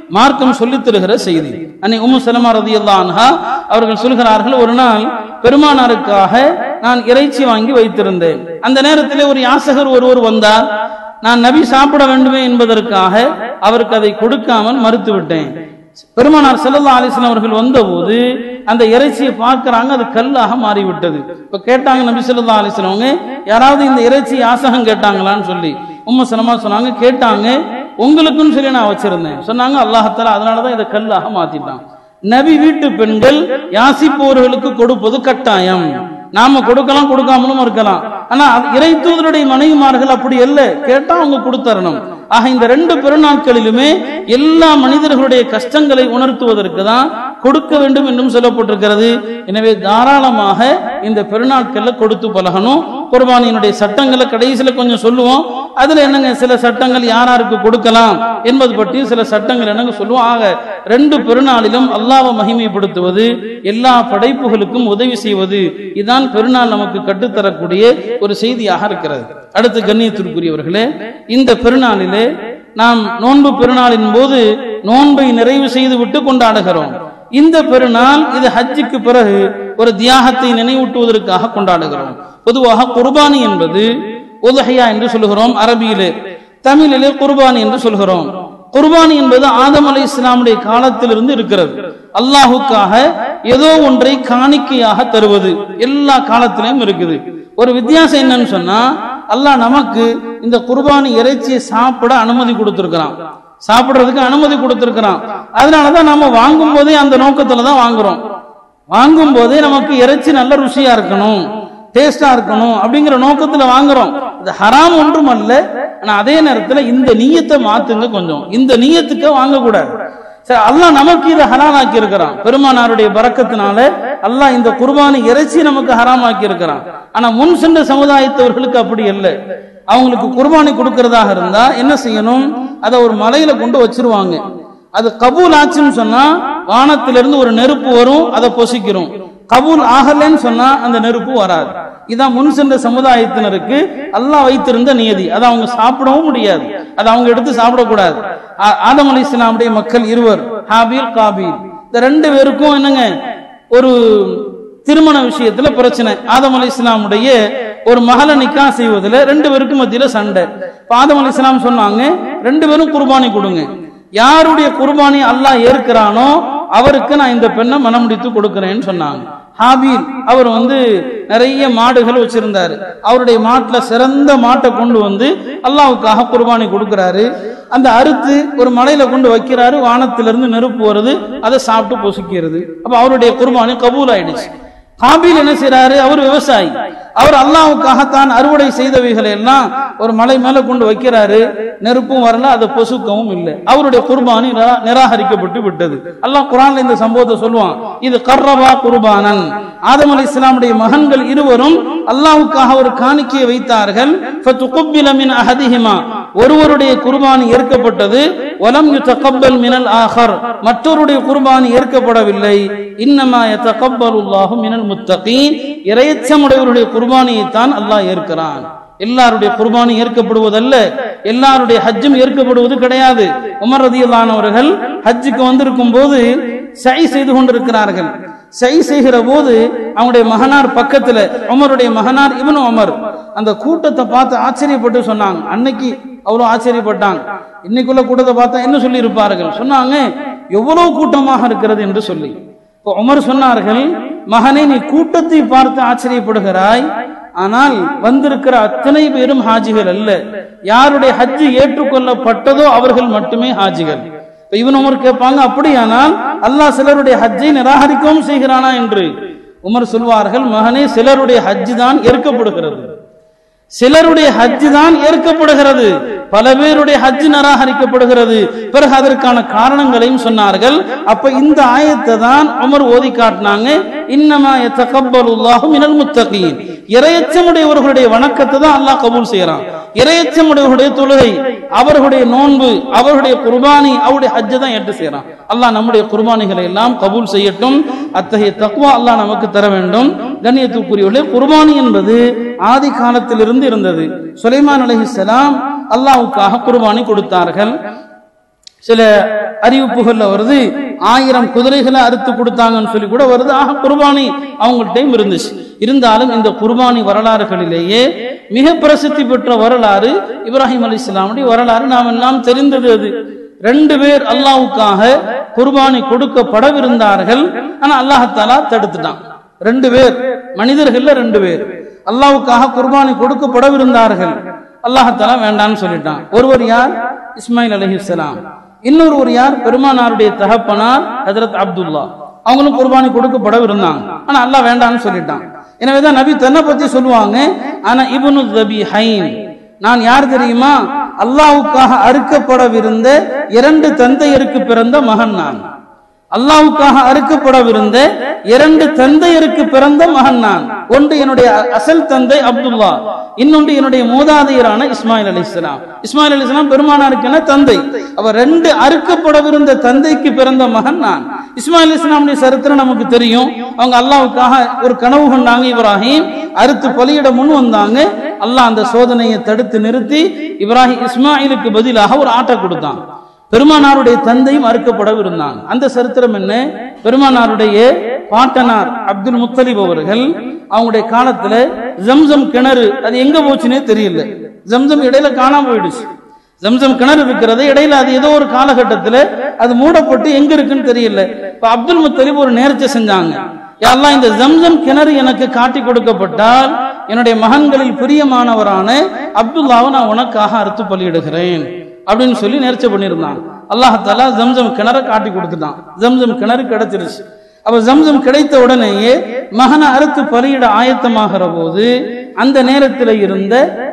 மார்க்கம் சொல்லித் தருகிற செய்தி அன்னை உம்மு சலமா ரதியல்லாஹு அன்ஹா அவர்கள் சொல்கிறார்கள் ஒரு நாள் பெருமானாருக்காக நான் இறைச்சி வாங்கி வைத்திருந்தேன் அந்த நேரத்தில் ஒரு யாசகர் ஒருவர் வந்தார் நான் நபி சாப்பிட வேண்டுமே என்பதற்காக அவருக்கு அதை கொடுக்காமல் மறுத்து விட்டேன் பெருமானார் ஸல்லல்லாஹு அலைஹி வஸல்லம் அவர்கள் வந்தபோது அந்த இறைச்சியை பார்க்கறாங்க அது கல்லாக மாறிவிட்டது இப்ப கேட்டாங்க நபி ஸல்லல்லாஹு அலைஹி வஸல்லம் அவங்க யாராவது இந்த இறைச்சி யாசகம் கேட்டாங்களான்னு சொல்லி உம்மு சலமா சொன்னாங்க கேட்டாங்க உங்களுக்குன்னு சொல்லி நான் வச்சிருந்தேன் சொன்னாங்க அல்லாஹத்தால அதனாலதான் இதை கல்லாக மாத்திட்டான் நபி வீட்டு பெண்கள் யாசிப்பவர்களுக்கு கொடுப்பது கட்டாயம் நாம கொடுக்கலாம் கொடுக்காமலும் இருக்கலாம் ஆனா அது இறை தூதருடைய மனைவிமார்கள் அப்படி அல்ல கேட்டா அவங்க கொடுத்தரணும் ஆக இந்த ரெண்டு பெருநாட்களிலுமே எல்லா மனிதர்களுடைய கஷ்டங்களை உணர்த்துவதற்கு தான் கொடுக்க வேண்டும் என்றும் சொல்லப்பட்டிருக்கிறது எனவே தாராளமாக இந்த பெருநாட்கள்ல கொடுத்து பழகணும் குர்பானியினுடைய சட்டங்களை கடைசியில கொஞ்சம் சொல்லுவோம் அதுல என்னங்க சில சட்டங்கள் யாராருக்கு கொடுக்கலாம் என்பது பற்றி சில சட்டங்கள் என்னங்க சொல்லுவோம் ஆக ரெண்டு பெருநாளிலும் அல்லாஹ்வை மகிமைப்படுத்துவது எல்லா படைப்புகளுக்கும் உதவி செய்வது இதுதான் பெருநாள் நமக்கு கற்றுத்தரக்கூடிய ஒரு செய்தியாக இருக்கிறது அடுத்து கண்ணியத்திற்குரியவர்களே இந்த பெருநாளிலே நாம் நோன்பு பெருநாளின் போது நோன்பை நிறைவு செய்து விட்டு கொண்டாடுகிறோம் இந்த பெருநாள் இது ஹஜ்ஜுக்கு பிறகு ஒரு தியாகத்தை நினைவூட்டுவதற்காக கொண்டாடுகிறோம் பொதுவாக குர்பானி என்பது உதஹையா என்று சொல்லுகிறோம் அரபியிலே தமிழிலே குர்பானி என்று சொல்கிறோம் குர்பானி என்பது ஆதம் அலை இஸ்லாமுடைய காலத்திலிருந்து இருக்கிறது அல்லாஹுக்காக ஏதோ ஒன்றை காணிக்கையாக தருவது எல்லா காலத்திலும் இருக்குது ஒரு வித்தியாசம் என்னன்னு சொன்னா அல்லாஹ் நமக்கு இந்த குர்பானி இறைச்சியை சாப்பிட அனுமதி கொடுத்திருக்கிறான் சாப்பிடுறதுக்கு அனுமதி கொடுத்திருக்கிறான் அதனாலதான் நாம வாங்கும் போதே அந்த நோக்கத்துல தான் வாங்குறோம் வாங்கும் போதே நமக்கு இறைச்சி நல்ல ருசியா இருக்கணும் டேஸ்டா இருக்கணும் அப்படிங்கிற நோக்கத்துல வாங்குறோம் இது ஹராம் ஒன்றும் அல்ல ஆனா அதே நேரத்துல இந்த நீயத்தை மாத்துங்க கொஞ்சம் இந்த நீயத்துக்கு வாங்கக்கூடாது சரி அல்லாஹ் நமக்கு இதை ஹலாலாக்கி இருக்கிறான் பெருமானாருடைய பறக்கத்தினால அல்லாஹ் இந்த குர்பானி இறைச்சி நமக்கு ஹராமாக்கி இருக்கிறான் ஆனா முன் சென்ற சமுதாயத்தவர்களுக்கு அப்படி இல்லை அவங்களுக்கு குர்பானி கொடுக்கறதாக இருந்தா என்ன செய்யணும் அதை ஒரு மலையில கொண்டு வச்சிருவாங்க அது கபூல் ஆச்சுன்னு சொன்னா வானத்திலிருந்து ஒரு நெருப்பு வரும் அதை பொசிக்கிறோம் கபூல் ஆகலன்னு சொன்னா அந்த நெருப்பு வராது இதான் முன் சென்ற சமுதாயத்தினருக்கு அல்லாஹ் வைத்திருந்த நியதி அதை அவங்க சாப்பிடவும் முடியாது அதை அவங்க எடுத்து சாப்பிடக்கூடாது ஆ- ஆதம் அலி இஸ்லாமுடைய மக்கள் இருவர் ஹாபீல் காபீல் இந்த ரெண்டு பேருக்கும் என்னங்க ஒரு திருமண விஷயத்துல பிரச்சனை ஆதம் அலி இஸ்லாமுடைய ஒரு மகளை நிக்கா செய்வதுல ரெண்டு பேருக்கும் மத்தியில சண்டை இப்ப ஆதம் அலி இஸ்லாம் சொன்னாங்க ரெண்டு பேரும் குர்பானி கொடுங்க யாருடைய குர்பானி அல்லாஹ் ஏற்கிறானோ அவருக்கு நான் இந்த பெண்ணை மனமுடித்து கொடுக்கிறேன்னு சொன்னாங்க ஹாபீல் அவர் வந்து நிறைய மாடுகள் வச்சிருந்தாரு அவருடைய மாட்டுல சிறந்த மாட்டை கொண்டு வந்து அல்லாஹ்வுக்காக குர்பானி கொடுக்கிறாரு அந்த அறுத்து ஒரு மலையில கொண்டு வைக்கிறாரு வானத்திலிருந்து நெருப்பு வருது அதை சாப்பிட்டு பொசுக்கிறது அப்ப அவருடைய குர்பானி கபூல் ஆயிடுச்சு காபீல் என்ன செய்றாரு அவர் விவசாயி அவர் அல்லாஹ்வுக்காக தான் அறுவடை செய்தவைகளை எல்லாம் ஒரு மலை மேல கொண்டு வைக்கிறாரு நெருப்பும் வரல அதை பொசுக்கவும் இல்லை அவருடைய குர்பானி நிரா- நிராகரிக்கப்பட்டு விட்டது அல்லாஹ் குர்ஆன்ல இந்த சம்பவத்தை சொல்லுவான் இது கர்ரபா குர்பானன் ஆதம் அலி இஸ்லாமுடைய மகன்கள் இருவரும் அல்லாஹ்வுக்காக ஒரு காணிக்கையை வைத்தார்கள் ஃபதுகுப்பில மின் அஹதிஹிமா ஒருவருடைய குர்பானி ஏற்கப்பட்டது வலம் யுதகப்பல் மினல் ஆஹர் மற்றொருடைய குர்பானி ஏற்கப்படவில்லை இன்னமா யதகப்பலுல்லாஹு மினல் முத்தகீன் இறையச்சமுடையவருடைய குர்பானியை தான் அல்லாஹ் ஏற்கிறான் எல்லாருடைய குர்பானி ஏற்கப்படுவதல்ல எல்லாருடைய ஹஜ்ஜும் ஏற்கப்படுவது கிடையாது உமர் ரதியல்லானவர்கள் ஹஜ்ஜுக்கு வந்திருக்கும் போது சை செய்து கொண்டிருக்கிறார்கள் சை செய்கிற போது அவங்களுடைய மகனார் பக்கத்துல உமருடைய மகனார் இவனு உமர் அந்த கூட்டத்தை பார்த்து ஆச்சரியப்பட்டு சொன்னாங்க அன்னைக்கு அவ்வளவு ஆச்சரியப்பட்டாங்க இன்னைக்குள்ள கூட்டத்தை பார்த்தா என்ன சொல்லி இருப்பார்கள் சொன்னாங்க எவ்வளவு கூட்டமாக இருக்கிறது என்று சொல்லி இப்போ உமர் சொன்னார்கள் மகனே நீ கூட்டத்தை பார்த்து ஆச்சரியப்படுகிறாய் ஆனால் வந்திருக்கிற அத்தனை பேரும் ஹாஜிகள் அல்ல யாருடைய ஹஜ்ஜு ஏற்றுக்கொள்ளப்பட்டதோ அவர்கள் மட்டுமே ஹாஜிகள் இப்ப இவன் உமர் கேட்பாங்க அப்படியானால் அல்லாஹ் சிலருடைய ஹஜ்ஜை நிராகரிக்கவும் செய்கிறானா என்று உமர் சொல்வார்கள் மகனே சிலருடைய ஹஜ்ஜு தான் ஏற்கப்படுகிறது சிலருடைய ஹஜ்ஜு தான் ஏற்கப்படுகிறது பல பேருடைய ஹஜ் நிராகரிக்கப்படுகிறது பிறகு அதற்கான காரணங்களையும் சொன்னார்கள் அப்ப இந்த ஆயத்தை தான் உமர் ஓதி காட்டினாங்க இன்னமா யதகப்பலுல்லாஹு மினல் முத்தகீன் இரையச்சமுடையவர்களுடைய வணக்கத்தை தான் அல்லாஹ் கபூல் செய்யறான் இரையச்சமுடையவர்களுடைய தொழுகை அவர்களுடைய நோன்பு அவர்களுடைய குர்பானி அவருடைய ஹஜ்ஜை தான் ஏற்று செய்யறான் அல்லாஹ் நம்முடைய குர்பானிகளை எல்லாம் கபூல் செய்யட்டும் அத்தகைய தக்குவா அல்லாஹ் நமக்கு தர வேண்டும் கண்ணியத்துக்குரியவர்களே குர்பானி என்பது ஆதி காலத்திலிருந்து இருந்தது சுலைமான் அலைஹிஸ்ஸலாம் அல்லாஹ்வுக்காக குர்பானி கொடுத்தார்கள் சில அறிவிப்புகள்ல வருது ஆயிரம் குதிரைகளை அறுத்து கொடுத்தாங்கன்னு சொல்லி கூட வருது ஆக குர்பானி அவங்கள்ட்டையும் இருந்துச்சு இருந்தாலும் இந்த குர்பானி வரலாறுகளிலேயே மிக பிரசித்தி பெற்ற வரலாறு இப்ராஹிம் அலி இஸ்லாமுடைய வரலாறு நாம் எல்லாம் தெரிந்தது அது ரெண்டு பேர் அல்லாவுக்காக குர்பானி கொடுக்கப்படவிருந்தார்கள் ஆனா அல்லாஹத்தாலா தடுத்துட்டான் ரெண்டு பேர் மனிதர்கள்ல ரெண்டு பேர் அல்லாவுக்காக குர்பானி கொடுக்கப்படவிருந்தார்கள் அல்லாஹத்தாலா வேண்டான்னு சொல்லிட்டான் ஒருவர் யார் இஸ்மாயில் அலஹிஸ்லாம் இன்னொரு ஒரு யார் பெருமானாருடைய தகப்பனார் ஹஜரத் அப்துல்லா அவங்களும் குர்பானி கொடுக்கப்படவிருந்தாங்க ஆனா அல்லாஹ் வேண்டான்னு சொல்லிட்டான் எனவேதான் நபி தன்னை பத்தி சொல்லுவாங்க ஆனா இபுனு தபி ஹைன் நான் யார் தெரியுமா அல்லாவுக்காக அறுக்கப்படவிருந்த இரண்டு தந்தையருக்கு பிறந்த மகன் நான் அல்லாவுக்காக அறுக்கப்படவிருந்த இரண்டு தந்தையருக்கு பிறந்த மகன் நான் ஒன்று என்னுடைய அசல் தந்தை அப்துல்லா இன்னொன்று என்னுடைய மூதாதையரான இஸ்மாயில் அலி இஸ்லாம் இஸ்மாயில் அலி இஸ்லாம் பெருமானாருக்கு என தந்தை அவர் ரெண்டு அறுக்கப்படவிருந்த தந்தைக்கு பிறந்த மகன் நான் இஸ்மாயில் இஸ்லாமுடைய சரித்திரம் நமக்கு தெரியும் அவங்க அல்லாவுக்காக ஒரு கனவு கொண்டாங்க இப்ராஹிம் அறுத்து பலியிட முன் வந்தாங்க அல்லாஹ் அந்த சோதனையை தடுத்து நிறுத்தி இப்ராஹிம் இஸ்மாயிலுக்கு பதிலாக ஒரு ஆட்டை கொடுத்தான் பெருமானாருடைய தந்தையும் அறுக்கப்படவிருந்தாங்க அந்த சரித்திரம் என்ன பெருமானாருடைய பாட்டனார் அப்துல் முத்தலிப் அவர்கள் அவங்களுடைய காலத்துல ஜம்சம் கிணறு அது எங்க போச்சுன்னே தெரியல ஜம்சம் இடையில காணாம போயிடுச்சு ஜம்சம் கிணறு இருக்கிறது இடையில அது ஏதோ ஒரு காலகட்டத்துல அது மூடப்பட்டு எங்க இருக்குன்னு தெரியல இப்ப அப்துல் முத்தலிப் ஒரு நேர்ச்சி செஞ்சாங்க யாரெல்லாம் இந்த ஜம்சம் கிணறு எனக்கு காட்டி கொடுக்கப்பட்டால் என்னுடைய மகன்களில் பிரியமானவரான அப்துல்லாவை நான் உனக்காக அறுத்து பலியிடுகிறேன் அப்படின்னு சொல்லி நேர்ச்சை பண்ணியிருந்தான் அல்லாஹாலா ஜம்சம் கிணற காட்டி கொடுத்துட்டான் ஜம்சம் கிணறு கிடைச்சிருச்சு அப்ப ஜம்சம் கிடைத்த உடனேயே மகனை அறுத்து பலியிட ஆயத்தமாகிற போது அந்த நேரத்தில் இருந்த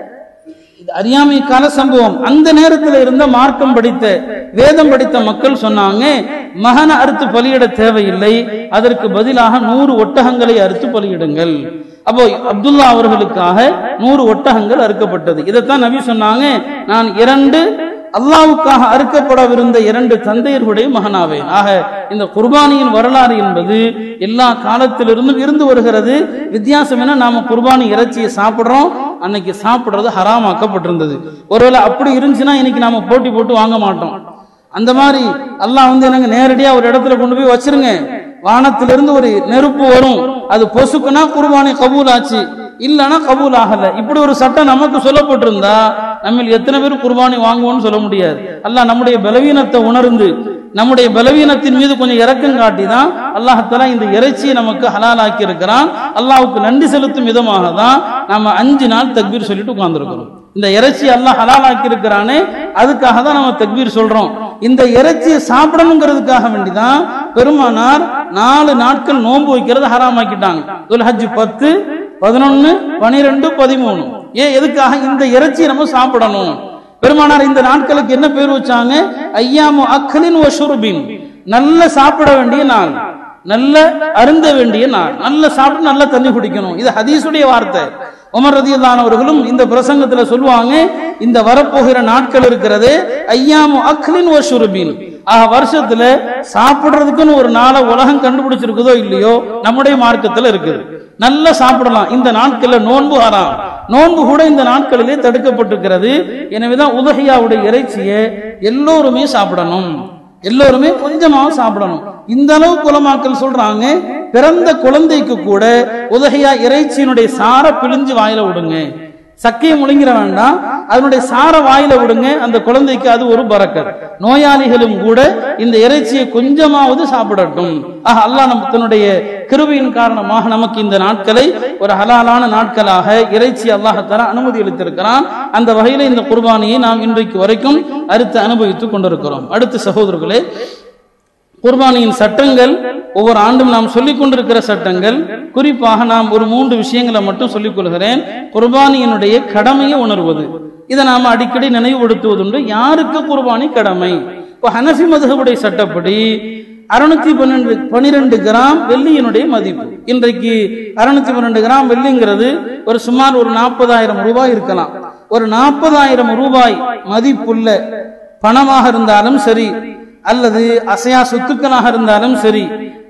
அறியாமை கால சம்பவம் அந்த நேரத்தில் இருந்த மார்க்கம் படித்த வேதம் படித்த மக்கள் சொன்னாங்க மகனை அறுத்து பலியிட தேவையில்லை அதற்கு பதிலாக நூறு ஒட்டகங்களை அறுத்து பலியிடுங்கள் அப்போ அப்துல்லா அவர்களுக்காக நூறு ஒட்டகங்கள் அறுக்கப்பட்டது இதைத்தான் நபி சொன்னாங்க நான் இரண்டு அல்லாவுக்காக அறுக்கப்படவிருந்த இரண்டு தந்தையர்களுடைய மகனாவேன் ஆக இந்த குர்பானியின் வரலாறு என்பது எல்லா காலத்திலிருந்தும் இருந்து வருகிறது வித்தியாசம் என்ன நாம குர்பானி இறைச்சியை சாப்பிடுறோம் அன்னைக்கு சாப்பிடுறது ஹராமாக்கப்பட்டிருந்தது ஒருவேளை அப்படி இருந்துச்சுன்னா இன்னைக்கு நாம போட்டி போட்டு வாங்க மாட்டோம் அந்த மாதிரி அல்லாஹ் வந்து எனக்கு நேரடியா ஒரு இடத்துல கொண்டு போய் வச்சிருங்க வானத்திலிருந்து ஒரு நெருப்பு வரும் அது பொசுக்குனா குர்பானி கபூல் ஆச்சு இல்லைன்னா கபூல் ஆகல இப்படி ஒரு சட்டம் நமக்கு சொல்லப்பட்டிருந்தா நம்ம எத்தனை பேர் குர்பானி வாங்குவோம்னு சொல்ல முடியாது அல்லாஹ் நம்முடைய பலவீனத்தை உணர்ந்து நம்முடைய பலவீனத்தின் மீது கொஞ்சம் இறக்கம் காட்டி தான் அல்லாஹாலா இந்த இறைச்சியை நமக்கு ஹலாலாக்கி இருக்கிறான் அல்லாவுக்கு நன்றி செலுத்தும் விதமாக தான் நாம அஞ்சு நாள் தக்பீர் சொல்லிட்டு உட்கார்ந்துருக்கிறோம் இந்த இறைச்சி அல்லாஹ் ஹலாலாக்கி இருக்கிறானே அதுக்காக தான் நம்ம தக்பீர் சொல்றோம் இந்த இறைச்சியை சாப்பிடணுங்கிறதுக்காக வேண்டிதான் பெருமானார் நாலு நாட்கள் நோன்பு வைக்கிறது ஹராமாக்கிட்டாங்க துல்ஹஜ் பத்து பதினொன்னு பனிரெண்டு பதிமூணு ஏன் எதுக்காக இந்த இறைச்சியை நம்ம சாப்பிடணும் பெருமானார் இந்த நாட்களுக்கு என்ன பேர் வச்சாங்க ஐயாமு அக்கலின் ஒஷுருபின் நல்ல சாப்பிட வேண்டிய நாள் நல்ல அருந்த வேண்டிய நாள் நல்ல சாப்பிட்டு நல்ல தண்ணி குடிக்கணும் இது ஹதீஸுடைய வார்த்தை உமர் ரதியல்லானவர்களும் இந்த பிரசங்கத்துல சொல்லுவாங்க இந்த வரப்போகிற நாட்கள் இருக்கிறது ஐயாமு அக்லின் ஒஷுருபின் ஆக வருஷத்துல சாப்பிடுறதுக்குன்னு ஒரு நாளை உலகம் கண்டுபிடிச்சிருக்குதோ இல்லையோ நம்முடைய மார்க்கத்துல இருக்குது நல்லா சாப்பிடலாம் இந்த நாட்கள்ல நோன்பு ஆறாம் நோன்பு கூட இந்த நாட்களிலே தடுக்கப்பட்டிருக்கிறது எனவேதான் உதகையாவுடைய இறைச்சியை எல்லோருமே சாப்பிடணும் எல்லோருமே கொஞ்சமாவும் சாப்பிடணும் இந்த அளவு குலமாக்கள் சொல்றாங்க பிறந்த குழந்தைக்கு கூட உதகையா இறைச்சியினுடைய சார பிழிஞ்சு வாயில விடுங்க சக்கையை முழுங்கிற வேண்டாம் அதனுடைய சார வாயில விடுங்க அந்த குழந்தைக்கு அது ஒரு பறக்கர் நோயாளிகளும் கூட இந்த இறைச்சியை கொஞ்சமாவது சாப்பிடட்டும் ஆக அல்லாஹ் நம்ம தன்னுடைய கிருபையின் காரணமாக நமக்கு இந்த நாட்களை ஒரு ஹலாலான நாட்களாக இறைச்சி அல்லாஹத்தால அனுமதி அளித்திருக்கிறான் அந்த வகையில இந்த குர்பானியை நாம் இன்றைக்கு வரைக்கும் அறுத்து அனுபவித்துக் கொண்டிருக்கிறோம் அடுத்த சகோதரர்களே குர்பானியின் சட்டங்கள் ஒவ்வொரு ஆண்டும் நாம் சொல்லிக் கொண்டிருக்கிற சட்டங்கள் குறிப்பாக நாம் ஒரு மூன்று விஷயங்களை மட்டும் சொல்லிக் கொள்கிறேன் குர்பானியினுடைய கடமையை உணர்வது இதை நாம அடிக்கடி நினைவுபடுத்துவதுண்டு யாருக்கு குர்பானி கடமை இப்போ ஹனஃபி மதுகபுடைய சட்டப்படி அறுநூத்தி பன்னெண்டு பனிரெண்டு கிராம் வெள்ளியினுடைய மதிப்பு இன்றைக்கு அறுநூத்தி பன்னெண்டு கிராம் வெள்ளிங்கிறது ஒரு சுமார் ஒரு நாற்பதாயிரம் ரூபாய் இருக்கலாம் ஒரு நாற்பதாயிரம் ரூபாய் மதிப்புள்ள பணமாக இருந்தாலும் சரி அல்லது அசையா சொத்துக்களாக இருந்தாலும் சரி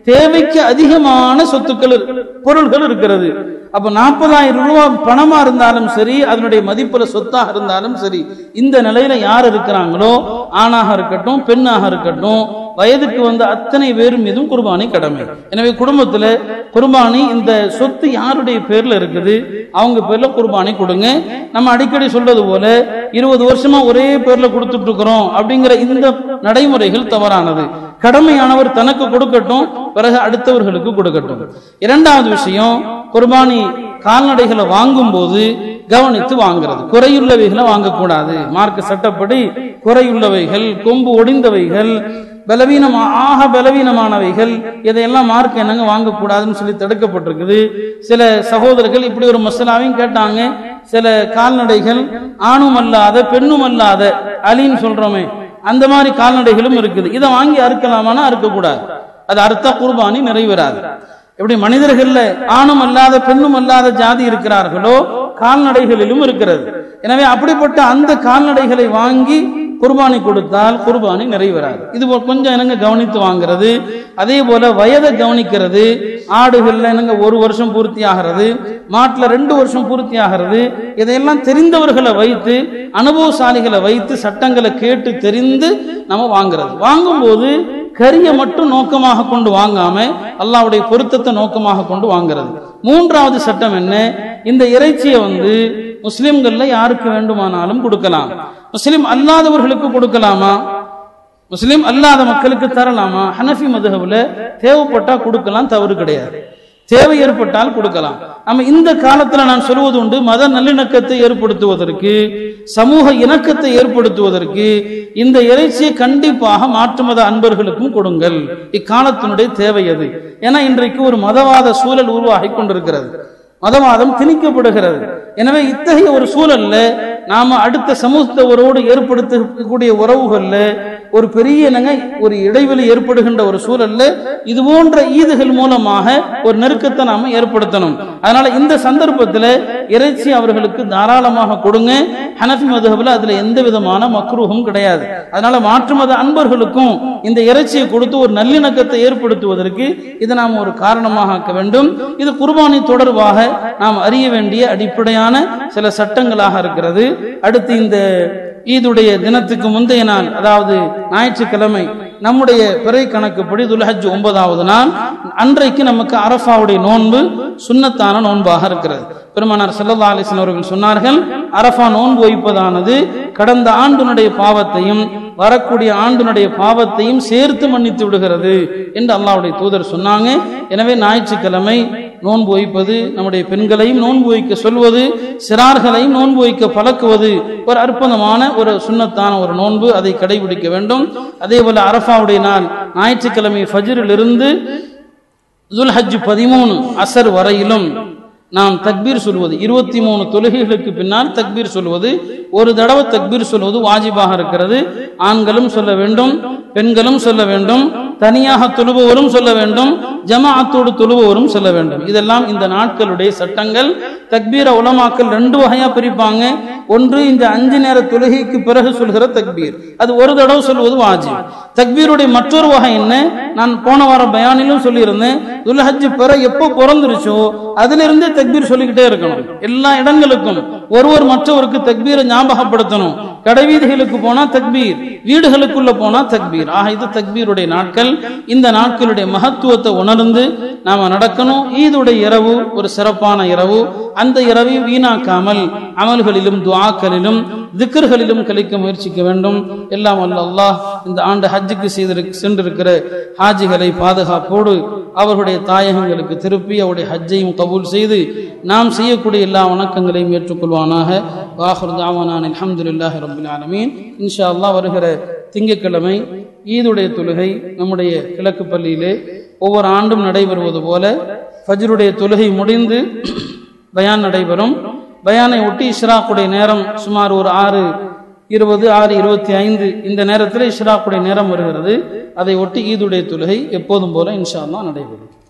தேவைக்கு அதிகமான சொத்துக்கள் இரு- பொருள்கள் இருக்கிறது அப்ப நாற்பதாயிரம் ரூபாய் பணமா இருந்தாலும் சரி அதனுடைய மதிப்புல சொத்தாக இருந்தாலும் சரி இந்த நிலையில யார் இருக்கிறாங்களோ ஆணாக இருக்கட்டும் பெண்ணாக இருக்கட்டும் வயதுக்கு வந்த அத்தனை பேர் மீதும் குர்பானி கடமை எனவே குடும்பத்துல குர்பானி இந்த சொத்து யாருடைய பேர்ல இருக்குது அவங்க பேர்ல குர்பானி கொடுங்க நம்ம அடிக்கடி சொல்றது போல இருபது வருஷமா ஒரே பேர்ல கொடுத்துட்டு இருக்கிறோம் அப்படிங்கிற இந்த நடைமுறைகள் தவறானது கடமையானவர் தனக்கு கொடுக்கட்டும் பிறகு அடுத்தவர்களுக்கு கொடுக்கட்டும் இரண்டாவது விஷயம் குர்பானி கால்நடைகளை வாங்கும் போது கவனித்து வாங்குறது குறையுள்ளவைகளை வாங்கக்கூடாது மார்க்க சட்டப்படி குறையுள்ளவைகள் கொம்பு ஒடிந்தவைகள் பலவீனம் ஆக பலவீனமானவைகள் இதையெல்லாம் மார்க் என்னங்க வாங்கக்கூடாதுன்னு சொல்லி தடுக்கப்பட்டிருக்குது சில சகோதரர்கள் இப்படி ஒரு மசாலாவையும் கேட்டாங்க சில கால்நடைகள் ஆணும் அல்லாத பெண்ணும் அல்லாத அலின்னு சொல்றோமே அந்த மாதிரி கால்நடைகளும் இருக்குது இதை வாங்கி அறுக்கலாமான்னா அறுக்கக்கூடாது அது அறுத்தா குர்பானி நிறைவேறாது எப்படி மனிதர்கள்ல ஆணும் அல்லாத பெண்ணும் அல்லாத ஜாதி இருக்கிறார்களோ கால்நடைகளிலும் இருக்கிறது எனவே அப்படிப்பட்ட அந்த கால்நடைகளை வாங்கி குர்பானி கொடுத்தால் குர்பானி நிறைவேறாது இது போல் கொஞ்சம் என்னங்க கவனித்து வாங்குறது அதே போல வயதை கவனிக்கிறது ஆடுகள்ல என்னங்க ஒரு வருஷம் பூர்த்தி ஆகிறது மாட்டுல ரெண்டு வருஷம் பூர்த்தி ஆகிறது இதையெல்லாம் தெரிந்தவர்களை வைத்து அனுபவசாலிகளை வைத்து சட்டங்களை கேட்டு தெரிந்து நம்ம வாங்குறது வாங்கும்போது கரியை மட்டும் நோக்கமாக கொண்டு வாங்காம அல்லாவுடைய பொருத்தத்தை நோக்கமாக கொண்டு வாங்குறது மூன்றாவது சட்டம் என்ன இந்த இறைச்சியை வந்து முஸ்லிம்கள்ல யாருக்கு வேண்டுமானாலும் கொடுக்கலாம் முஸ்லிம் அல்லாதவர்களுக்கு கொடுக்கலாமா முஸ்லிம் அல்லாத மக்களுக்கு தரலாமா ஹனஃபி மதுஹவுல தேவைப்பட்டா கொடுக்கலாம் தவறு கிடையாது தேவை ஏற்பட்டால் கொடுக்கலாம் நம்ம இந்த காலத்துல நான் சொல்வது உண்டு மத நல்லிணக்கத்தை ஏற்படுத்துவதற்கு சமூக இணக்கத்தை ஏற்படுத்துவதற்கு இந்த இறைச்சியை கண்டிப்பாக மாற்று மத அன்பர்களுக்கும் கொடுங்கள் இக்காலத்தினுடைய தேவை அது ஏன்னா இன்றைக்கு ஒரு மதவாத சூழல் உருவாகி கொண்டிருக்கிறது மதவாதம் திணிக்கப்படுகிறது எனவே இத்தகைய ஒரு சூழல்ல நாம அடுத்த சமூகத்தவரோடு ஏற்படுத்தக்கூடிய உறவுகள்ல ஒரு பெரிய என்னங்க ஒரு இடைவெளி ஏற்படுகின்ற ஒரு சூழல்ல இது போன்ற ஈதுகள் மூலமாக ஒரு நெருக்கத்தை நாம ஏற்படுத்தணும் அதனால இந்த சந்தர்ப்பத்துல இறைச்சி அவர்களுக்கு தாராளமாக கொடுங்க ஹனஃபி மதுஹபில் அதுல எந்த விதமான மக்ரூஹும் கிடையாது அதனால மாற்று மத அன்பர்களுக்கும் இந்த இறைச்சியை கொடுத்து ஒரு நல்லிணக்கத்தை ஏற்படுத்துவதற்கு இதை நாம் ஒரு காரணமாக ஆக்க வேண்டும் இது குர்பானி தொடர்பாக நாம் அறிய வேண்டிய அடிப்படையான சில சட்டங்களாக இருக்கிறது அடுத்து இந்த ஈதுடைய தினத்துக்கு முந்தைய நாள் அதாவது ஞாயிற்றுக்கிழமை நம்முடைய பிறை கணக்குப்படி துல்ஹஜ் ஒன்பதாவது நாள் அன்றைக்கு நமக்கு அரஃபாவுடைய நோன்பு சுன்னத்தான நோன்பாக இருக்கிறது பெருமானார் சல்லா அலிஸ்லாம் அவர்கள் சொன்னார்கள் அரஃபா நோன்பு வைப்பதானது கடந்த ஆண்டினுடைய பாவத்தையும் வரக்கூடிய ஆண்டினுடைய பாவத்தையும் சேர்த்து மன்னித்து விடுகிறது என்று அல்லாஹ்வுடைய தூதர் சொன்னாங்க எனவே ஞாயிற்றுக்கிழமை நோன்பு வைப்பது நம்முடைய பெண்களையும் நோன்பு வைக்க சொல்வது சிறார்களையும் நோன்பு வைக்க பழக்குவது ஒரு அற்புதமான ஒரு சுன்னத்தான ஒரு நோன்பு அதை கடைபிடிக்க வேண்டும் அதே போல அரஃபாவுடைய நாள் ஞாயிற்றுக்கிழமை ஃபஜ்ரிலிருந்து துல்ஹஜ் பதிமூணு அசர் வரையிலும் நாம் தக்பீர் சொல்வது இருபத்தி மூணு தொழுகைகளுக்கு பின்னால் தக்பீர் சொல்வது ஒரு தடவை தக்பீர் சொல்வது வாஜிபாக இருக்கிறது ஆண்களும் சொல்ல வேண்டும் பெண்களும் சொல்ல வேண்டும் தனியாக தொழுபவரும் சொல்ல வேண்டும் ஜமாஅத்தோடு தொழுபவரும் சொல்ல வேண்டும் இதெல்லாம் இந்த நாட்களுடைய சட்டங்கள் தக்பீர உலமாக்கள் ரெண்டு வகையா பிரிப்பாங்க ஒன்று இந்த அஞ்சு நேர தொழுகைக்கு பிறகு சொல்கிற தக்பீர் அது ஒரு தடவை சொல்வது வாஜிப் தக்பீருடைய மற்றொரு வகை என்ன நான் போன வாரம் பயானிலும் சொல்லியிருந்தேன் துல்ஹஜ் பிற எப்போ பிறந்துருச்சோ அதுல இருந்தே தக்பீர் சொல்லிக்கிட்டே இருக்கணும் எல்லா இடங்களுக்கும் ஒருவர் மற்றவருக்கு தக்பீரை ஞாபகப்படுத்தணும் கடைவீதிகளுக்கு போனா தக்பீர் வீடுகளுக்குள்ள போனா தக்பீர் ஆக இது தக்பீருடைய நாட்கள் இந்த நாட்களுடைய மகத்துவத்தை உணர்ந்து நாம நடக்கணும் ஈதுடைய இரவு ஒரு சிறப்பான இரவு அந்த இரவை வீணாக்காமல் அமல்களிலும் துஆக்களிலும் திக்கர்களிலும் கழிக்க முயற்சிக்க வேண்டும் எல்லாம் வல்ல அல்லாஹ் இந்த ஆண்டு ஹஜ்ஜுக்கு செய்திரு சென்றிருக்கிற ஹாஜிகளை பாதுகாப்போடு அவர்களுடைய தாயகங்களுக்கு திருப்பி அவருடைய ஹஜ்ஜையும் கபூல் செய்து நாம் செய்யக்கூடிய எல்லா வணக்கங்களையும் ஏற்றுக்கொள்வானாக வாஹர் தாவானான் அல்ஹம்துலில்லாஹி ரப்பில் ஆலமீன் இன்ஷா அல்லாஹ் வருகிற திங்கட்கிழமை ஈதுடைய தொழுகை நம்முடைய கிழக்கு பள்ளியிலே ஒவ்வொரு ஆண்டும் நடைபெறுவது போல ஃபஜ்ருடைய தொழுகை முடிந்து பயான் நடைபெறும் பயானை ஒட்டி இஷ்ராக்குடைய நேரம் சுமார் ஒரு ஆறு இருபது ஆறு இருபத்தி ஐந்து இந்த நேரத்தில் இஷ்ராக்குடைய நேரம் வருகிறது அதை ஒட்டி ஈதுடைய தொழுகை எப்போதும் போல இன்ஷா அல்லாஹ் நடைபெறும்